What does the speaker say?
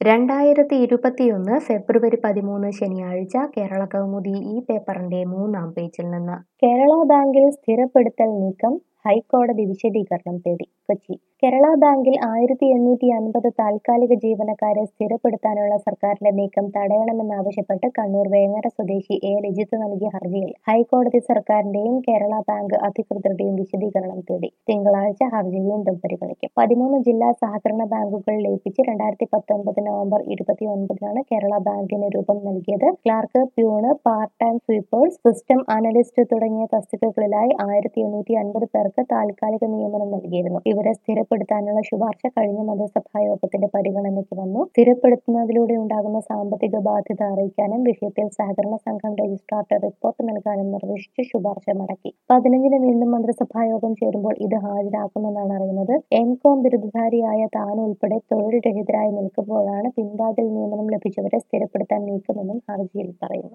രണ്ടായിരത്തി ഇരുപത്തിയൊന്ന് ഫെബ്രുവരി പതിമൂന്ന് ശനിയാഴ്ച കേരള കൗമുദി ഈ പേപ്പറിന്റെ മൂന്നാം പേജിൽ നിന്ന് കേരള ബാങ്കിൽ സ്ഥിരപ്പെടുത്തൽ നീക്കം ഹൈക്കോടതി വിശദീകരണം തേടി കൊച്ചി കേരള ബാങ്കിൽ ആയിരത്തി എണ്ണൂറ്റി അൻപത് താൽക്കാലിക ജീവനക്കാരെ സ്ഥിരപ്പെടുത്താനുള്ള സർക്കാരിന്റെ നീക്കം തടയണമെന്നാവശ്യപ്പെട്ട് കണ്ണൂർ വേങ്ങര സ്വദേശി എ രജിത്ത് നൽകിയ ഹർജിയിൽ ഹൈക്കോടതി സർക്കാരിന്റെയും കേരള ബാങ്ക് അധികൃതരുടെയും വിശദീകരണം തേടി തിങ്കളാഴ്ച ഹർജി വീണ്ടും പരിഗണിക്കും പതിമൂന്ന് ജില്ലാ സഹകരണ ബാങ്കുകൾ ലയിപ്പിച്ച് രണ്ടായിരത്തി പത്തൊൻപത് നവംബർ ഇരുപത്തി ഒൻപതിനാണ് കേരള ബാങ്കിന് രൂപം നൽകിയത് clerk peon part time sweepers system analyst തുടങ്ങിയ തസ്തികകളിലായി ആയിരത്തി എണ്ണൂറ്റി അൻപത് പേർക്ക് താൽക്കാലിക നിയമനം നൽകിയിരുന്നു ഇവരെ സ്ഥിരപ്പെടുത്താനുള്ള ശുപാർശ കഴിഞ്ഞ മന്ത്രിസഭാ യോഗത്തിന്റെ പരിഗണനയ്ക്ക് വന്നു സ്ഥിരപ്പെടുത്തുന്നതിലൂടെ ഉണ്ടാകുന്ന സാമ്പത്തിക ബാധ്യത അറിയിക്കാനും വിഷയത്തിൽ സഹകരണ സംഘം രജിസ്ട്രാർക്ക് റിപ്പോർട്ട് നൽകാനും നിർദ്ദേശിച്ച് ശുപാർശ മടക്കി പതിനഞ്ചിന് വീണ്ടും മന്ത്രിസഭാ യോഗം ചേരുമ്പോൾ ഇത് ഹാജരാക്കുമെന്നാണ് അറിയുന്നത് എം കോം ബിരുദധാരിയായ താൻ ഉൾപ്പെടെ തൊഴിൽ രഹിതരായി നിൽക്കുമ്പോഴാണ് പിൻവാതിൽ നിയമനം ലഭിച്ചവരെ സ്ഥിരപ്പെടുത്താൻ നീക്കമെന്നും ഹർജിയിൽ പറയുന്നു